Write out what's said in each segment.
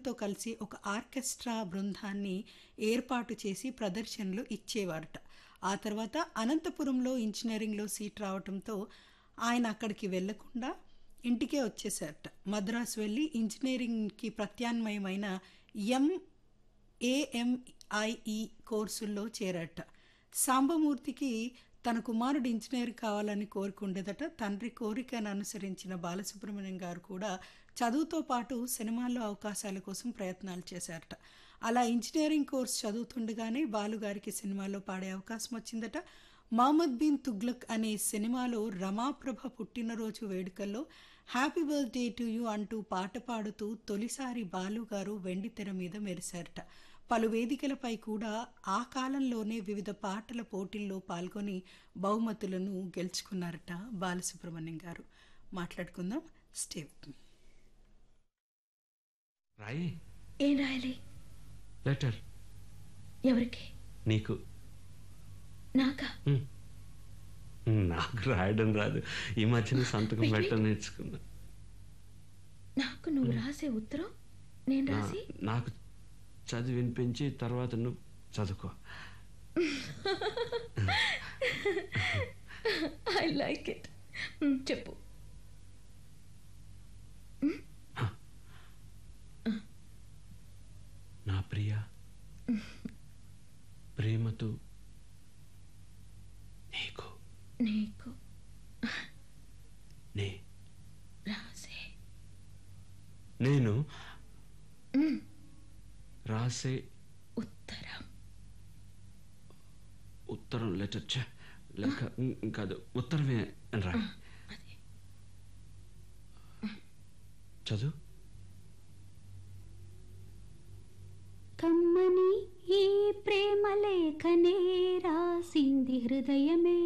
స్నేహితులతో కలిసి ఒక ఆర్కెస్ట్రా బృందాన్ని ఏర్పాటు చేసి ప్రదర్శనలు ఇచ్చేవారట ఆ తర్వాత అనంతపురంలో ఇంజనీరింగ్లో సీట్ రావడంతో ఆయన అక్కడికి వెళ్లకుండా ఇంటికే వచ్చేసారట మద్రాసు వెళ్ళి ఇంజనీరింగ్కి ప్రత్యామ్నాయమైన ఎం ఏఎంఐఈ కోర్సుల్లో చేరట సాంబమూర్తికి తన కుమారుడు ఇంజనీర్ కావాలని కోరుకుండేదట తండ్రి కోరికను అనుసరించిన బాలసుబ్రహ్మణ్యం గారు కూడా చదువుతో పాటు సినిమాల్లో అవకాశాల కోసం ప్రయత్నాలు చేశారట అలా ఇంజనీరింగ్ కోర్స్ చదువుతుండగానే బాలుగారికి సినిమాలో పాడే అవకాశం వచ్చిందట మహమ్మద్ బిన్ తుగ్లక్ అనే సినిమాలో రమాప్రభ పుట్టినరోజు వేడుకల్లో హ్యాపీ బర్త్డే టు యూ అంటూ పాట పాడుతూ తొలిసారి బాలుగారు వెండి తెర మీద మెరిశారట పలు వేదికలపై కూడా ఆ కాలంలోనే వివిధ పాటల పోటీల్లో పాల్గొని బహుమతులను గెలుచుకున్నారట బాలసుబ్రహ్మణ్యం గారు మాట్లాడుకుందాం స్టేప్ రాయి ఏం రాయాలి లెటర్ ఎవరికి నీకు నాకా హ్మ్. నాకు రాయడం రాదు ఈ మధ్యన సంతకం Wait, పెట్టడం wait. నేర్చుకున్నా నాకు నువ్వు రాసే ఉత్తరం నేను నా- రాసి నాకు చదివి వినిపించి తర్వాత నువ్వు చదువుకో ఐ లైక్ ఇట్ చెప్పు నా ప్రియ ప్రేమతో నీకు నీకు నే రాసే నేను రాసే ఉత్తరం ఉత్తరం లెటర్ ఛ, లెక్క ఉమ్, కాదు ఉత్తరమే అని రాయి అదే చదువు కమ్మని ఈ ప్రేమ లేఖనే రాసింది హృదయమే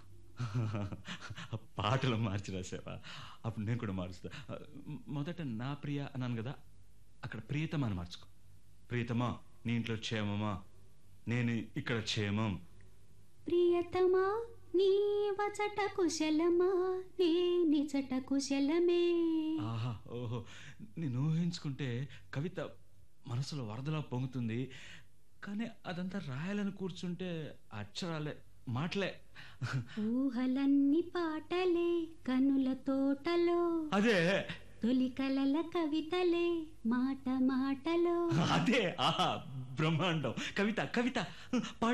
పాటలు మార్చి రాసావా అప్పుడు నేను కూడా మారుస్తా మొదట నా ప్రియ అన్నాను కదా అక్కడ ప్రియతమా అని మార్చుకో ప్రియతమా నీ ఇంట్లో క్షేమమా నేను ఇక్కడ క్షేమం ప్రియతమా నీ వచట కుశలమా నే నిజట కుశలమే ఆహా ఓహో నేను ఊహించుకుంటే కవిత మనసులో వరదలా పొంగుతుంది కానీ అదంతా రాయాలని కూర్చుంటే అక్షరాలే మాటలే ఊహలన్నీ పాటలే కనుల తోటలో అదే తొలి కలల కవితలే మాట మాటలో అదే ఆహా బ్రహ్మాండం కవిత కవిత పాడు